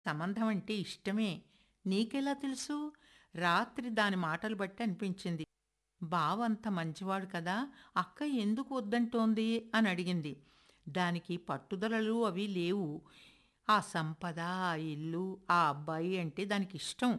సంబంధం అంటే ఇష్టమే నీకెలా తెలుసు రాత్రి దాని మాటలు బట్టి అనిపించింది బావ అంత మంచివాడు కదా అక్క ఎందుకు వద్దంటోంది అని అడిగింది దానికి పట్టుదలలు అవి లేవు ఆ సంపద ఆ ఇల్లు ఆ అబ్బాయి అంటే దానికి ఇష్టం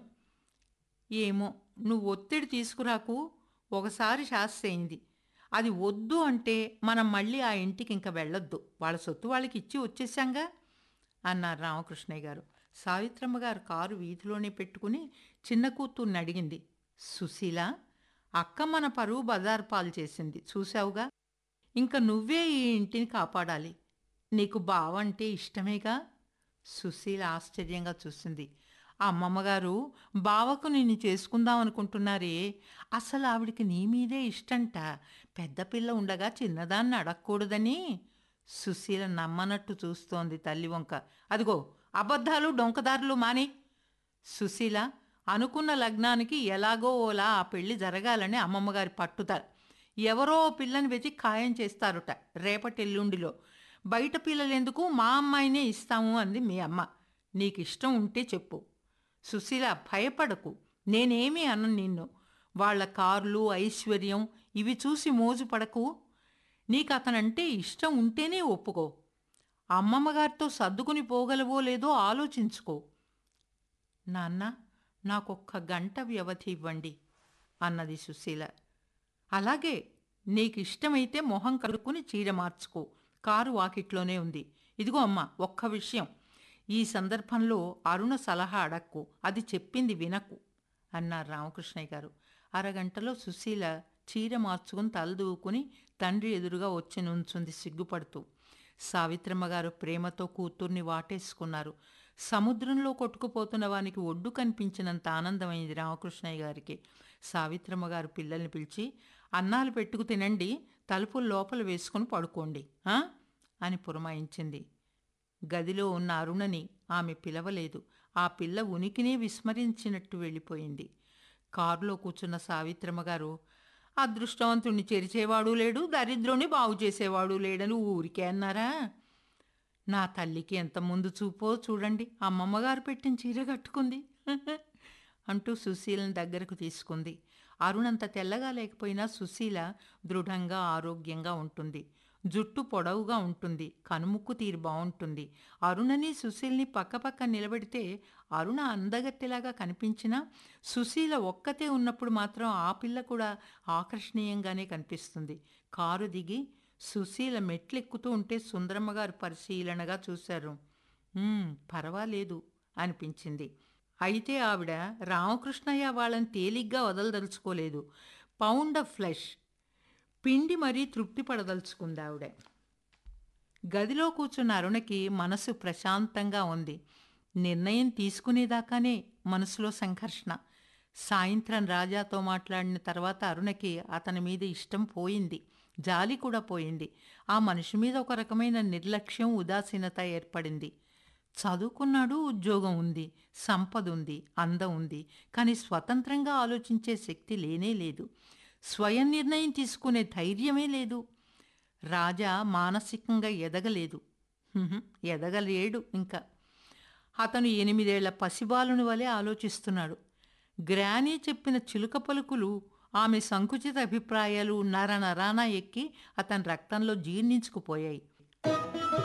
ఏమో నువ్వు ఒత్తిడి తీసుకురాకు ఒకసారి శాస్త్ర అయింది అది వద్దు అంటే మనం మళ్ళీ ఆ ఇంటికి ఇంకా వెళ్ళొద్దు వాళ్ళ సొత్తు వాళ్ళకి ఇచ్చి వచ్చేసాంగా అన్నారు రామకృష్ణయ్య గారు సావిత్రమ్మ గారు కారు వీధిలోనే పెట్టుకుని చిన్న కూతుర్ని అడిగింది సుశీల అక్క మన పరువు బజారు పాలు చేసింది చూసావుగా ఇంక నువ్వే ఈ ఇంటిని కాపాడాలి నీకు బావ అంటే ఇష్టమేగా సుశీల ఆశ్చర్యంగా చూసింది ఆ అమ్మమ్మగారు బావకు నిన్ను చేసుకుందాం అనుకుంటున్నారే అసలు ఆవిడికి నీ మీదే ఇష్టంట పెద్ద పిల్ల ఉండగా చిన్నదాన్ని అడగకూడదని సుశీల నమ్మనట్టు చూస్తోంది తల్లి వంక అదిగో అబద్ధాలు డొంకదారులు మాని సుశీల అనుకున్న లగ్నానికి ఎలాగో ఓలా ఆ పెళ్లి జరగాలని అమ్మమ్మగారి పట్టుదల ఎవరో ఓ పిల్లని వెతికి ఖాయం చేస్తారుట రేపటి ఎల్లుండిలో బయట పిల్లలెందుకు మా అమ్మాయినే ఇస్తాము అంది మీ అమ్మ నీకు ఇష్టం ఉంటే చెప్పు సుశీల భయపడకు నేనేమీ అను నిన్ను వాళ్ళ కార్లు ఐశ్వర్యం ఇవి చూసి మోజుపడకు నీకు అతనంటే ఇష్టం ఉంటేనే ఒప్పుకో అమ్మమ్మగారితో సర్దుకుని పోగలవో లేదో ఆలోచించుకో నాన్న నాకొక్క గంట వ్యవధి ఇవ్వండి అన్నది సుశీల అలాగే నీకు ఇష్టమైతే మొహం కడుక్కుని చీర మార్చుకో కారు వాకిట్లోనే ఉంది ఇదిగో అమ్మ ఒక్క విషయం ఈ సందర్భంలో అరుణ సలహా అడక్కు అది చెప్పింది వినకు అన్నారు రామకృష్ణయ్య గారు అరగంటలో సుశీల చీర మార్చుకుని తలదూకుని తండ్రి ఎదురుగా వచ్చి నుంచుంది సిగ్గుపడుతూ సావిత్రమ్మ గారు ప్రేమతో కూతుర్ని వాటేసుకున్నారు సముద్రంలో కొట్టుకుపోతున్న వానికి ఒడ్డు కనిపించినంత ఆనందమైంది రామకృష్ణయ్య గారికి సావిత్రమ్మ గారు పిల్లల్ని పిలిచి అన్నాలు పెట్టుకు తినండి తలుపులు లోపల వేసుకుని పడుకోండి ఆ?" అని పురమాయించింది గదిలో ఉన్న అరుణని ఆమె పిలవలేదు ఆ పిల్ల ఉనికినే విస్మరించినట్టు వెళ్ళిపోయింది కారులో కూర్చున్న సావిత్రమ్మ గారు అదృష్టవంతుణ్ణి చెరిచేవాడు లేడు దరిద్రుని బాగు చేసేవాడు లేడని ఊరికే అన్నారా నా తల్లికి ఎంత ముందు చూపో చూడండి అమ్మమ్మగారు పెట్టిన చీర కట్టుకుంది అంటూ సుశీలను దగ్గరకు తీసుకుంది అరుణంత తెల్లగా లేకపోయినా సుశీల దృఢంగా ఆరోగ్యంగా ఉంటుంది జుట్టు పొడవుగా ఉంటుంది కనుముక్కు తీరు బాగుంటుంది అరుణని సుశీల్ని పక్కపక్క నిలబెడితే అరుణ అందగత్తెలాగా కనిపించినా సుశీల ఒక్కతే ఉన్నప్పుడు మాత్రం ఆ పిల్ల కూడా ఆకర్షణీయంగానే కనిపిస్తుంది కారు దిగి సుశీల మెట్లెక్కుతూ ఉంటే సుందరమ్మ గారు పరిశీలనగా చూశారు "ఉమ్, పర్వాలేదు అనిపించింది అయితే ఆవిడ రామకృష్ణయ్య వాళ్ళని తేలిగ్గా వదలదలుచుకోలేదు పౌండ్ ఆఫ్ ఫ్లెష్ పిండి మరీ తృప్తి పడదలుచుకుంది ఆవిడ గదిలో కూర్చున్న అరుణకి మనసు ప్రశాంతంగా ఉంది నిర్ణయం తీసుకునేదాకానే మనసులో సంఘర్షణ సాయంత్రం రాజాతో మాట్లాడిన తర్వాత అరుణకి అతని మీద ఇష్టం పోయింది జాలి కూడా పోయింది ఆ మనిషి మీద ఒక రకమైన నిర్లక్ష్యం ఉదాసీనత ఏర్పడింది చదువుకున్నాడు ఉద్యోగం ఉంది సంపద ఉంది అందం ఉంది కానీ స్వతంత్రంగా ఆలోచించే శక్తి లేనే లేదు స్వయం నిర్ణయం తీసుకునే ధైర్యమే లేదు రాజా మానసికంగా ఎదగలేదు హుహు, ఎదగలేడు ఇంకా అతను ఎనిమిదేళ్ల పసిబాలుని వలె ఆలోచిస్తున్నాడు గ్రానీ చెప్పిన చిలుక పలుకులు ఆమె సంకుచిత అభిప్రాయాలు నర నరాన ఎక్కి అతని రక్తంలో జీర్ణించుకుపోయాయి